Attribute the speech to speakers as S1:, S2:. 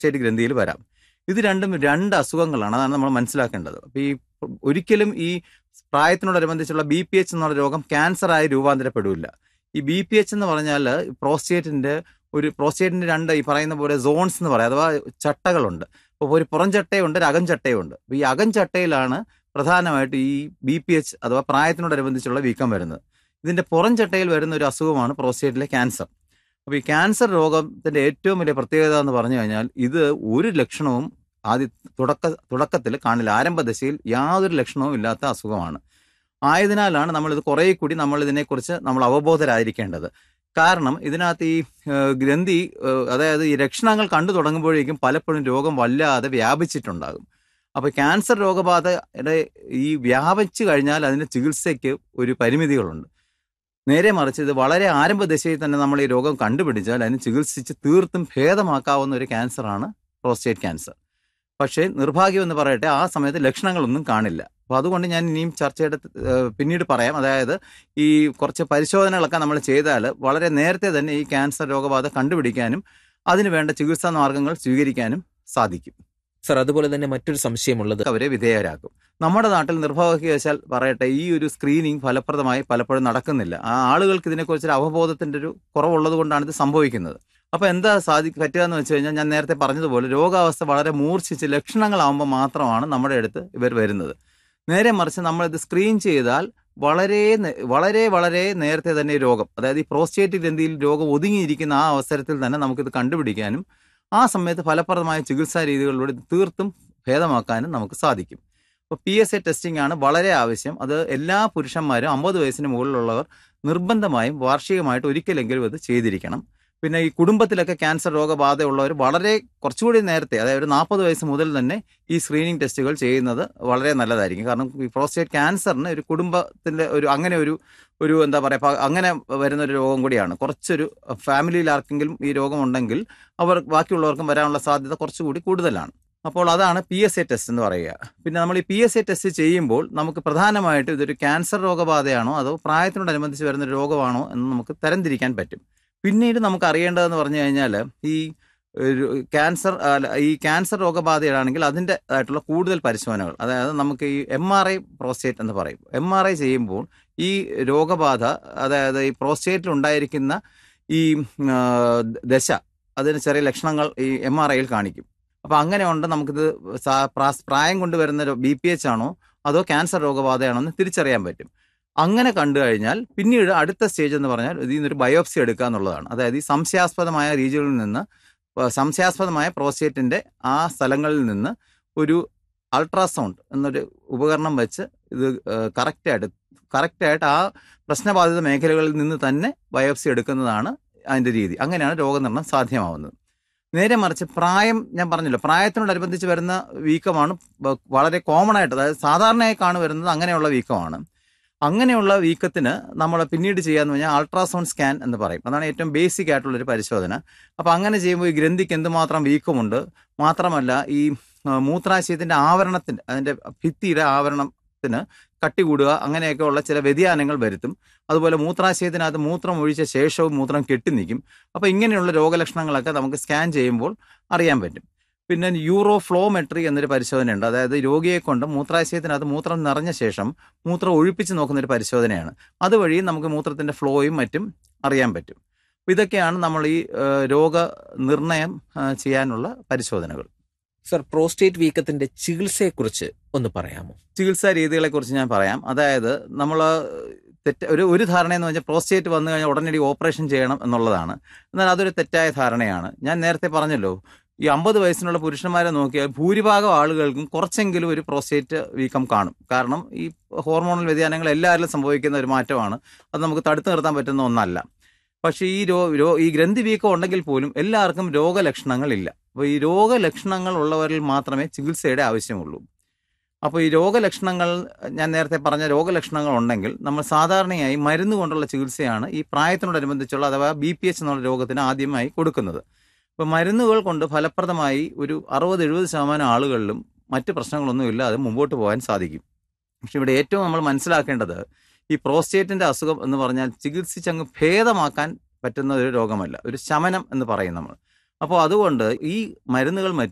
S1: prostate ഗ്രന്ഥിയിൽ വരാം ഇത് രണ്ടും രണ്ട് അസുഖങ്ങളാണ് അതാണ് നമ്മൾ മനസ്സിലാക്കേണ്ടത് അപ്പോൾ ഈ ഒരിക്കലും ഈ പ്രായത്തിനോടനുബന്ധിച്ചുള്ള ബി പി എച്ച് എന്നുള്ള രോഗം ക്യാൻസറായി രൂപാന്തരപ്പെടില്ല ഈ ബി പി എച്ച് എന്ന് പറഞ്ഞാൽ പ്രോസ്റ്റേറ്റിന്റെ ഒരു പ്രോസ്റ്റേറ്റിന്റെ രണ്ട് ഈ പറയുന്ന പോലെ സോൺസ് എന്ന് പറയാം അഥവാ ചട്ടകളുണ്ട് അപ്പോൾ ഒരു പുറം ചട്ടയുണ്ട് ഒരു അകം ചട്ടയുണ്ട് അപ്പോൾ ഈ അകം ചട്ടയിലാണ് പ്രധാനമായിട്ട് ഈ ബി പി എച്ച് അഥവാ പ്രായത്തിനോടനുബന്ധിച്ചുള്ള വീക്കം വരുന്നത് ഇതിന്റെ പുറം ചട്ടയിൽ വരുന്ന ഒരു അസുഖമാണ് പ്രോസ്റ്റേറ്റിലെ ക്യാൻസർ അപ്പോൾ ഈ ക്യാൻസർ രോഗത്തിന്റെ ഏറ്റവും വലിയ പ്രത്യേകത എന്ന് പറഞ്ഞു കഴിഞ്ഞാൽ ഇത് ഒരു ലക്ഷണവും ആദ്യ തുടക്ക തുടക്കത്തിൽ കാണില്ല ആരംഭദശയിൽ യാതൊരു ലക്ഷണവും ഇല്ലാത്ത അസുഖമാണ് ആയതിനാലാണ് നമ്മൾ ഇത് കുറേ കൂടി നമ്മൾ ഇതിനെക്കുറിച്ച് നമ്മൾ അവബോധരായിരിക്കേണ്ടത് കാരണം ഇതിനകത്ത് ഈ ഏഹ്, ഗ്രന്ഥി ഏഹ്, അതായത് ഈ ലക്ഷണങ്ങൾ കണ്ടു തുടങ്ങുമ്പോഴേക്കും പലപ്പോഴും രോഗം വല്ലാതെ വ്യാപിച്ചിട്ടുണ്ടാകും അപ്പോൾ ക്യാൻസർ രോഗബാധയുടെ ഈ വ്യാപിച്ചു കഴിഞ്ഞാൽ അതിന്റെ ചികിത്സയ്ക്ക് ഒരു പരിമിതികളുണ്ട് നേരെ മറിച്ച് ഇത് വളരെ ആരംഭദശയിൽ തന്നെ നമ്മൾ ഈ രോഗം കണ്ടുപിടിച്ചാൽ അതിന് ചികിത്സിച്ച് തീർത്തും ഭേദമാക്കാവുന്ന ഒരു ക്യാൻസറാണ് പ്രോസ്റ്റേറ്റ് ക്യാൻസർ പക്ഷേ നിർഭാഗ്യം എന്ന് പറയട്ടെ ആ സമയത്ത് ലക്ഷണങ്ങളൊന്നും കാണില്ല അപ്പോൾ അതുകൊണ്ട് ഞാൻ ഇനിയും ചർച്ചയുടെ ഏഹ്, പിന്നീട് പറയാം അതായത് ഈ കുറച്ച് പരിശോധനകളൊക്കെ നമ്മൾ ചെയ്താൽ വളരെ നേരത്തെ തന്നെ ഈ ക്യാൻസർ രോഗബാധ കണ്ടുപിടിക്കാനും അതിന് വേണ്ട ചികിത്സാ മാർഗങ്ങൾ സ്വീകരിക്കാനും സാധിക്കും
S2: സർ അതുപോലെ തന്നെ മറ്റൊരു സംശയമുള്ളത്
S1: അവരെ വിധേയരാക്കും നമ്മുടെ നാട്ടിൽ നിർഭാഗ്യവശാൽ പറയട്ടെ ഈ ഒരു സ്ക്രീനിങ് ഫലപ്രദമായി പലപ്പോഴും നടക്കുന്നില്ല ആ ആളുകൾക്ക് ഇതിനെക്കുറിച്ചൊരു അവബോധത്തിന്റെ ഒരു കുറവുള്ളത് കൊണ്ടാണ് ഇത് സംഭവിക്കുന്നത് അപ്പൊ എന്താ സാധി പറ്റുക എന്ന് വെച്ച് കഴിഞ്ഞാൽ ഞാൻ നേരത്തെ പറഞ്ഞതുപോലെ രോഗാവസ്ഥ വളരെ മൂർച്ഛിച്ച് ലക്ഷണങ്ങളാവുമ്പോൾ മാത്രമാണ് നമ്മുടെ അടുത്ത് ഇവർ വരുന്നത് നേരെ മറിച്ച് നമ്മൾ ഇത് സ്ക്രീൻ ചെയ്താൽ വളരെ നേ- വളരെ വളരെ നേരത്തെ തന്നെ ഈ രോഗം അതായത് ഈ പ്രോസ്റ്റേറ്റ് ഗ്രന്ഥിയിൽ രോഗം ഒതുങ്ങിയിരിക്കുന്ന ആ അവസരത്തിൽ തന്നെ നമുക്കിത് കണ്ടുപിടിക്കാനും ആ സമയത്ത് ഫലപ്രദമായ ചികിത്സാ രീതികളിലൂടെ ഇത് തീർത്തും ഭേദമാക്കാനും നമുക്ക് സാധിക്കും അപ്പോൾ പി എസ് എ ടെസ്റ്റിംഗ് ആണ് വളരെ ആവശ്യം അത് എല്ലാ പുരുഷന്മാരും അമ്പത് വയസ്സിന് മുകളിലുള്ളവർ നിർബന്ധമായും വാർഷികമായിട്ട് ഒരിക്കലെങ്കിലും ഇത് ചെയ്തിരിക്കണം പിന്നെ ഈ കുടുംബത്തിലൊക്കെ ക്യാൻസർ രോഗബാധയുള്ളവർ വളരെ കുറച്ചുകൂടി നേരത്തെ അതായത് ഒരു നാൽപ്പത് വയസ്സ് മുതൽ തന്നെ ഈ സ്ക്രീനിങ് ടെസ്റ്റുകൾ ചെയ്യുന്നത് വളരെ നല്ലതായിരിക്കും കാരണം ഈ പ്രോസ്റ്റേറ്റ് ക്യാൻസറിന് ഒരു കുടുംബത്തിന്റെ ഒരു അങ്ങനെ ഒരു ഒരു എന്താ പറയുക അങ്ങനെ വരുന്ന ഒരു രോഗം കൂടിയാണ് കുറച്ചൊരു ഫാമിലിയിൽ ആർക്കെങ്കിലും ഈ രോഗം ഉണ്ടെങ്കിൽ അവർ ബാക്കിയുള്ളവർക്കും വരാനുള്ള സാധ്യത കുറച്ചുകൂടി കൂടുതലാണ് അപ്പോൾ അതാണ് പി എസ് എ ടെസ്റ്റ് എന്ന് പറയുക പിന്നെ നമ്മൾ ഈ പി എസ് എ ടെസ്റ്റ് ചെയ്യുമ്പോൾ നമുക്ക് പ്രധാനമായിട്ടും ഇതൊരു ക്യാൻസർ രോഗബാധയാണോ അതോ പ്രായത്തിനോടനുബന്ധിച്ച് വരുന്ന ഒരു രോഗമാണോ എന്ന് നമുക്ക് തരംതിരിക്കാൻ പറ്റും പിന്നീട് നമുക്ക് അറിയേണ്ടതെന്ന് പറഞ്ഞു കഴിഞ്ഞാൽ ഈ ഒരു ക്യാൻസർ അല്ല, ഈ ക്യാൻസർ രോഗബാധയാണെങ്കിൽ അതിൻ്റെ ആയിട്ടുള്ള കൂടുതൽ പരിശോധനകൾ അതായത് നമുക്ക് ഈ എം ആർ ഐ പ്രോസ്റ്റേറ്റ് എന്ന് പറയും എം ആർ ഐ ചെയ്യുമ്പോൾ ഈ രോഗബാധ അതായത് ഈ പ്രോസ്റ്റേറ്റിൽ ഉണ്ടായിരിക്കുന്ന ഈ ആ, ദശ അതിന് ചെറിയ ലക്ഷണങ്ങൾ ഈ എം ആർ ഐയിൽ കാണിക്കും അപ്പൊ അങ്ങനെ ഉണ്ട് നമുക്കിത് സാ- പ്രാ- പ്രായം കൊണ്ടുവരുന്ന ബി പി എച്ച് ആണോ അതോ ക്യാൻസർ രോഗബാധയാണോ എന്ന് തിരിച്ചറിയാൻ പറ്റും അങ്ങനെ കണ്ടു കഴിഞ്ഞാൽ പിന്നീട് അടുത്ത സ്റ്റേജ് എന്ന് പറഞ്ഞാൽ ഇതിൽ നിന്നൊരു ബയോപ്സി എടുക്കുക എന്നുള്ളതാണ് അതായത് ഈ സംശയാസ്പദമായ രീതികളിൽ നിന്ന് ആ, സംശയാസ്പദമായ പ്രോസ്റ്റേറ്റിന്റെ ആ സ്ഥലങ്ങളിൽ നിന്ന് ഒരു അൾട്രാസൗണ്ട് എന്നൊരു ഉപകരണം വെച്ച് ഇത് കറക്റ്റായിട്ട് കറക്റ്റായിട്ട് ആ പ്രശ്നബാധിത മേഖലകളിൽ നിന്ന് തന്നെ ബയോപ്സി എടുക്കുന്നതാണ് അതിന്റെ രീതി അങ്ങനെയാണ് രോഗനിർണയം സാധ്യമാവുന്നത് നേരെ മറിച്ച് പ്രായം ഞാൻ പറഞ്ഞല്ലോ പ്രായത്തിനോടനുബന്ധിച്ച് വരുന്ന വീക്കമാണ് വ- വളരെ കോമൺ ആയിട്ട് അതായത് സാധാരണയായി കാണു വരുന്നത് അങ്ങനെയുള്ള വീക്കമാണ് അങ്ങനെയുള്ള വീക്കത്തിന് നമ്മൾ പിന്നീട് ചെയ്യാന്ന് പറഞ്ഞാൽ അൾട്രാസൗണ്ട് സ്കാൻ എന്ന് പറയും അതാണ് ഏറ്റവും ബേസിക് ആയിട്ടുള്ള ഒരു പരിശോധന അപ്പോൾ അങ്ങനെ ചെയ്യുമ്പോൾ ഈ ഗ്രന്ഥിക്ക് എന്തുമാത്രം വീക്കമുണ്ട് മാത്രമല്ല ഈ ആ, മൂത്രാശയത്തിന്റെ ആവരണത്തിന്റെ അതിന്റെ ഭിത്തിയുടെ ആവരണത്തിന് കട്ടി കൂടുക അങ്ങനെയൊക്കെയുള്ള ചില വ്യതിയാനങ്ങൾ വരുത്തും അതുപോലെ മൂത്രാശയത്തിനകത്ത് മൂത്രം ഒഴിച്ച ശേഷവും മൂത്രം കെട്ടി നിൽക്കും അപ്പോൾ ഇങ്ങനെയുള്ള രോഗലക്ഷണങ്ങളൊക്കെ നമുക്ക് സ്കാൻ ചെയ്യുമ്പോൾ അറിയാൻ പറ്റും പിന്നെ യൂറോ ഫ്ലോമെട്രി എന്നൊരു പരിശോധനയുണ്ട് അതായത് രോഗിയെ കൊണ്ട് മൂത്രാശയത്തിനകത്ത് മൂത്രം നിറഞ്ഞ ശേഷം മൂത്രം ഒഴിപ്പിച്ച് നോക്കുന്ന ഒരു പരിശോധനയാണ് അതുവഴി നമുക്ക് മൂത്രത്തിന്റെ ഫ്ലോയും മറ്റും അറിയാൻ പറ്റും അപ്പോൾ ഇതൊക്കെയാണ് നമ്മൾ ഈ ആ, രോഗനിർണയം ആ, ചെയ്യാനുള്ള പരിശോധനകൾ
S2: സർ പ്രോസ്റ്റേറ്റ് വീക്കത്തിന്റെ ചികിത്സയെക്കുറിച്ച് ഒന്ന് പറയാമോ
S1: ചികിത്സാ രീതികളെ കുറിച്ച് ഞാൻ പറയാം അതായത് നമ്മൾ തെറ്റ് ഒരു ഒരു ധാരണ എന്ന് വെച്ചാൽ പ്രോസ്റ്റേറ്റ് വന്നു കഴിഞ്ഞാൽ ഉടനടി ഓപ്പറേഷൻ ചെയ്യണം എന്നുള്ളതാണ് എന്നാൽ അതൊരു തെറ്റായ ധാരണയാണ് ഞാൻ നേരത്തെ പറഞ്ഞല്ലോ ഈ അമ്പത് വയസ്സിനുള്ള പുരുഷന്മാരെ നോക്കിയാൽ ഭൂരിഭാഗം ആളുകൾക്കും കുറച്ചെങ്കിലും ഒരു പ്രോസ്റ്റേറ്റ് വീക്കം കാണും കാരണം ഈ ഹോർമോണൽ വ്യതിയാനങ്ങൾ എല്ലാവരിലും സംഭവിക്കുന്ന ഒരു മാറ്റമാണ് അത് നമുക്ക് തടുത്തു നിർത്താൻ പറ്റുന്ന ഒന്നല്ല പക്ഷേ ഈ രോ രോ ഈ ഗ്രന്ഥി വീക്കം ഉണ്ടെങ്കിൽ പോലും എല്ലാവർക്കും രോഗലക്ഷണങ്ങളില്ല അപ്പോൾ ഈ രോഗലക്ഷണങ്ങൾ ഉള്ളവരിൽ മാത്രമേ ചികിത്സയുടെ ആവശ്യമുള്ളൂ അപ്പോൾ ഈ രോഗലക്ഷണങ്ങൾ ഞാൻ നേരത്തെ പറഞ്ഞ രോഗലക്ഷണങ്ങൾ ഉണ്ടെങ്കിൽ നമ്മൾ സാധാരണയായി മരുന്ന് കൊണ്ടുള്ള ചികിത്സയാണ് ഈ പ്രായത്തിനോടനുബന്ധിച്ചുള്ള അഥവാ ബി പി എച്ച് എന്നുള്ള രോഗത്തിന് ആദ്യമായി കൊടുക്കുന്നത് അപ്പോൾ മരുന്നുകൾ കൊണ്ട് ഫലപ്രദമായി ഒരു അറുപത് എഴുപത് ശതമാനം ആളുകളിലും മറ്റ് പ്രശ്നങ്ങളൊന്നും ഇല്ലാതെ മുമ്പോട്ട് പോകാൻ സാധിക്കും പക്ഷെ ഇവിടെ ഏറ്റവും നമ്മൾ മനസ്സിലാക്കേണ്ടത് ഈ പ്രോസ്റ്റേറ്റിന്റെ അസുഖം എന്ന് പറഞ്ഞാൽ ചികിത്സിച്ചങ്ങ് ഭേദമാക്കാൻ പറ്റുന്ന ഒരു രോഗമല്ല ഒരു ശമനം എന്ന് പറയും നമ്മൾ അപ്പോൾ അതുകൊണ്ട് ഈ മരുന്നുകൾ